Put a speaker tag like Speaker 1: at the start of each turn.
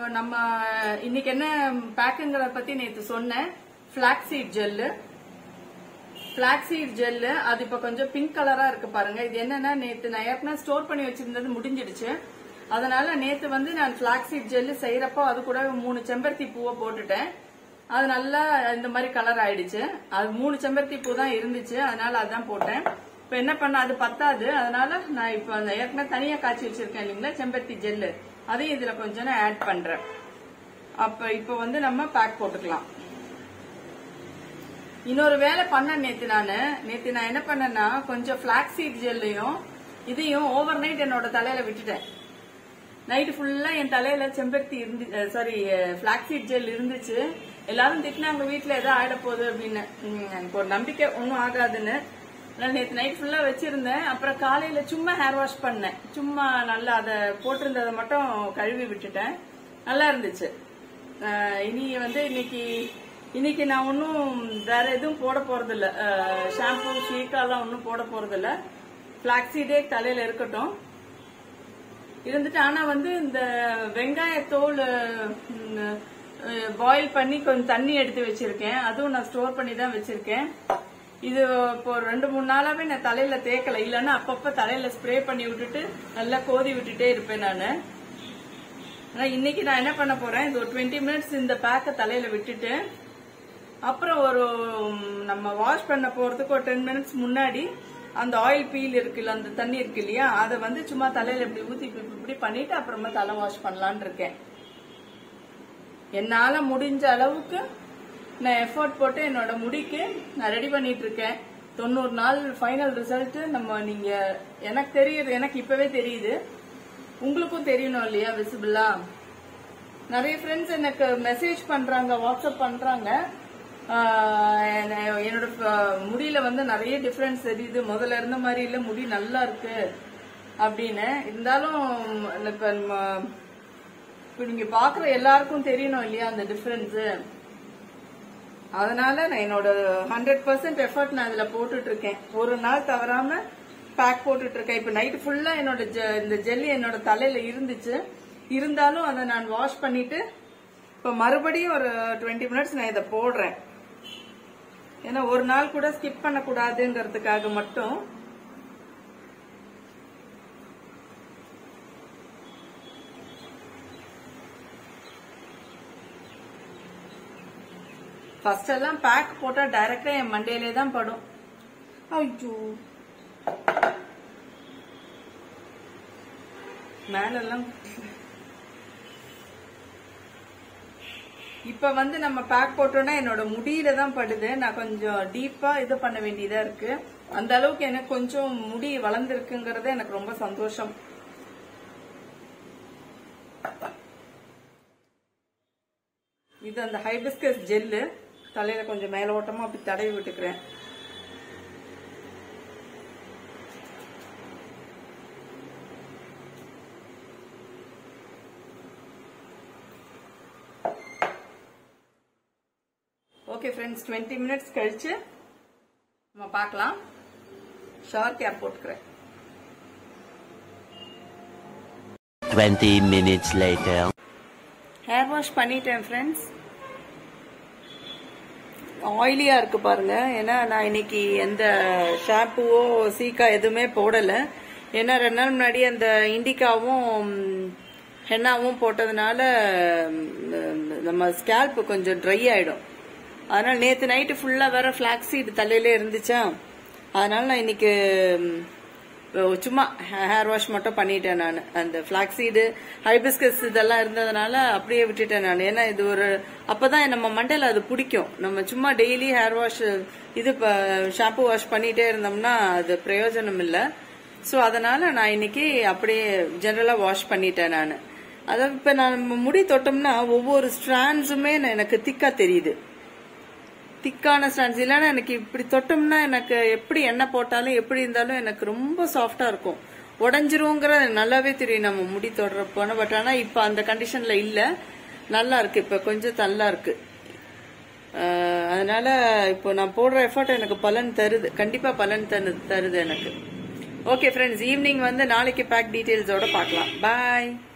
Speaker 1: நம்ம இன்னைக்கு என்ன பேக்குங்கிறத பத்தி நேத்து சொன்னேன் பிளாக்ஸீட் ஜெல்லு பிளாக்ஸீட் ஜெல்லு அது இப்ப கொஞ்சம் பிங்க் கலரா இருக்கு பாருங்க இது என்னன்னா நேத்து நான் ஏற்கனவே ஸ்டோர் பண்ணி வச்சிருந்தது முடிஞ்சிடுச்சு அதனால நேத்து வந்து நான் பிளாக்ஸீட் ஜெல்லு செய்யறப்போ அது கூட மூணு செம்பருத்தி பூவை போட்டுட்டேன் அது நல்லா இந்த மாதிரி கலர் ஆயிடுச்சு அது மூணு செம்பருத்தி பூ தான் இருந்துச்சு அதனால அதான் போட்டேன் இப்ப என்ன பண்ண அது பத்தாது அதனால நான் இப்ப அந்த ஏற்கனவே தனியா காய்ச்சி வச்சிருக்கேன் இல்லைங்களா செம்பருத்தி ஜெல்லு அதையும் இதுல கொஞ்சம் நான் ஆட் பண்றேன் அப்ப இப்ப வந்து நம்ம பேக் போட்டுக்கலாம் இன்னொரு வேலை பண்ண நேத்து நானு நேத்து நான் என்ன பண்ணேன்னா கொஞ்சம் பிளாக்ஸீட் ஜெல்லையும் இதையும் ஓவர் நைட் என்னோட தலையில விட்டுட்டேன் நைட் ஃபுல்லா என் தலையில செம்பருத்தி இருந்து சாரி பிளாக்ஸீட் ஜெல் இருந்துச்சு எல்லாரும் திட்டினாங்க வீட்டுல ஏதோ ஆயிட போகுது அப்படின்னு உம், எனக்கு ஒரு நம்பிக்கை ஒன்றும் ஆகாதுன்னு நான் நேற்று நைட் ஃபுல்லா வச்சிருந்தேன் அப்புறம் காலையில சும்மா ஹேர் வாஷ் பண்ணேன் சும்மா நல்லா அதை போட்டிருந்ததை மட்டும் கழுவி விட்டுட்டேன் நல்லா இருந்துச்சு அஹ், இனி வந்து இன்னைக்கு இன்னைக்கு நான் ஒன்றும் வேற எதுவும் போட போறது இல்ல ஷாம்பு ஷீக்காலாம் ஒன்றும் போட போறது இல்ல பிளாக்ஸீடே தலையில இருக்கட்டும் இருந்துட்டு ஆனா வந்து இந்த வெங்காயத்தோல் பாயில் பண்ணி கொஞ்சம் தண்ணி எடுத்து வச்சிருக்கேன் அதுவும் நான் ஸ்டோர் பண்ணி தான் வச்சிருக்கேன் இது இப்போ ரெண்டு மூணு நாளாவே நான் தலையில தேக்கல இல்லைன்னா அப்பப்ப தலையில ஸ்ப்ரே பண்ணி விட்டுட்டு நல்லா கோதி விட்டுட்டே இருப்பேன் நானு ஆனா இன்னைக்கு நான் என்ன பண்ண போறேன் இது ஒரு டுவெண்ட்டி மினிட்ஸ் இந்த பேக்கை தலையில விட்டுட்டு அப்புறம் ஒரு ம், நம்ம வாஷ் பண்ண போறதுக்கு ஒரு டென் மினிட்ஸ் முன்னாடி அந்த ஆயில் பீல் இருக்குல்ல அந்த தண்ணி இருக்கு இல்லையா அதை வந்து சும்மா தலையில இப்படி ஊத்தி இப்படி இப்படி பண்ணிட்டு அப்புறமா தலை வாஷ் பண்ணலாம்னு இருக்கேன் என்னால முடிஞ்ச அளவுக்கு நான் எஃபோர்ட் போட்டு என்னோட முடிக்கு நான் ரெடி பண்ணிட்டு இருக்கேன் தொண்ணூறு நாள் ஃபைனல் ரிசல்ட் நம்ம நீங்க எனக்கு தெரியுது எனக்கு இப்பவே தெரியுது உங்களுக்கும் தெரியணும் இல்லையா விசிபிளா நிறைய ஃப்ரெண்ட்ஸ் எனக்கு மெசேஜ் பண்றாங்க வாட்ஸ்அப் பண்றாங்க ஆஹ் என்ன- என்னோட ப- முடியில வந்து நிறைய டிஃபரன்ஸ் தெரியுது முதல்ல இருந்த மாதிரி இல்ல முடி நல்லா இருக்கு அப்படின்னு இருந்தாலும் இப்ப நம்ம இப்ப நீங்க பாக்குற எல்லாருக்கும் தெரியணும் இல்லையா அந்த டிஃபரன்ஸ் அதனால நான் என்னோட ஹண்ட்ரட் பர்சன்ட் எஃபர்ட் நான் இதுல போட்டுட்டு இருக்கேன் ஒரு நாள் தவறாம பேக் போட்டுட்டு இருக்கேன் இப்ப நைட் ஃபுல்லா என்னோட ஜெ- இந்த ஜெல்லி என்னோட தலையில இருந்துச்சு இருந்தாலும் அதை நான் வாஷ் பண்ணிட்டு இப்ப மறுபடியும் ஒரு டுவெண்ட்டி மினிட்ஸ் நான் இதை போடுறேன் ஏன்னா ஒரு நாள் கூட ஸ்கிப் பண்ணக்கூடாதுங்கிறதுக்காக மட்டும் ஃபர்ஸ்ட் எல்லாம் பேக் போட்டா டைரக்டா என் மண்டையிலே தான் படும் ஐயோ மேலெல்லாம் இப்ப வந்து நம்ம பேக் போட்டோம்னா என்னோட முடியில தான் படுது நான் கொஞ்சம் டீப்பா இது பண்ண வேண்டியதா இருக்கு அந்த அளவுக்கு எனக்கு கொஞ்சம் முடி வளர்ந்துருக்குங்கிறது எனக்கு ரொம்ப சந்தோஷம் இது அந்த ஹைபிஸ்கஸ் ஜெல்லு தலையில கொஞ்சம் மேல ஓட்டமா அப்படி தடவி விட்டுக்கிறேன் ஓகே ஃப்ரெண்ட்ஸ் டுவெண்ட்டி மினிட்ஸ் கழிச்சு நம்ம பார்க்கலாம் ஷார் கேப் போட்டுக்கிறேன்
Speaker 2: 20 minutes later.
Speaker 1: ஹேர் வாஷ் பண்ணிட்டேன் ஃப்ரெண்ட்ஸ் ஆயிலியா இருக்கு பாருங்க ஏன்னா நான் இன்னைக்கு எந்த ஷாம்புவோ சீக்கா எதுவுமே போடல ஏன்னா ரெண்டு நாள் முன்னாடி அந்த இண்டிகாவும் ம், ஹென்னாவும் போட்டதுனால ம், நம்ம ஸ்கேல்ப் கொஞ்சம் ட்ரை ஆயிடும் அதனால நேத்து நைட்டு ஃபுல்லா வேற ஃபிளாக்ஸீட் தலையில இருந்துச்சா அதனால நான் இன்னைக்கு ம், சும்மா ஹேர் வாஷ் மட்டும் பண்ணிட்டேன் நான் அந்த ஃபிளாக்ஸீடு ஹைபிஸ்கஸ் இதெல்லாம் இருந்ததுனால அப்படியே விட்டுட்டேன் நான் ஏன்னா இது ஒரு அப்பதான் நம்ம மண்டையில அது பிடிக்கும் நம்ம சும்மா டெய்லி ஹேர் வாஷ் இது ஷாம்பு வாஷ் பண்ணிட்டே இருந்தோம்னா அது பிரயோஜனம் இல்லை ஸோ அதனால நான் இன்னைக்கு அப்படியே ஜெனரலா வாஷ் பண்ணிட்டேன் நான் அதாவது இப்ப நான் முடி தொட்டோம்னா ஒவ்வொரு ஸ்ட்ராண்ட்ஸுமே எனக்கு திக்கா தெரியுது திக்கான ஸ்டாண்ட்ஸ் இல்லைன்னா எனக்கு இப்படி தொட்டோம்னா எனக்கு எப்படி எண்ணெய் போட்டாலும் எப்படி இருந்தாலும் எனக்கு ரொம்ப சாஃப்டா இருக்கும் உடஞ்சிருவோங்கிற நல்லாவே தெரியும் நம்ம முடி தொடுறப்போன பட் ஆனா இப்ப அந்த கண்டிஷன்ல இல்ல நல்லா இருக்கு இப்ப கொஞ்சம் நல்லா இருக்கு அஹ் அதனால இப்போ நான் போடுற எஃபர்ட் எனக்கு பலன் தருது கண்டிப்பா பலன் தரு தருது எனக்கு ஓகே ஃப்ரெண்ட்ஸ் ஈவினிங் வந்து நாளைக்கு பேக் டீடைல்ஸோட பார்க்கலாம் பாய்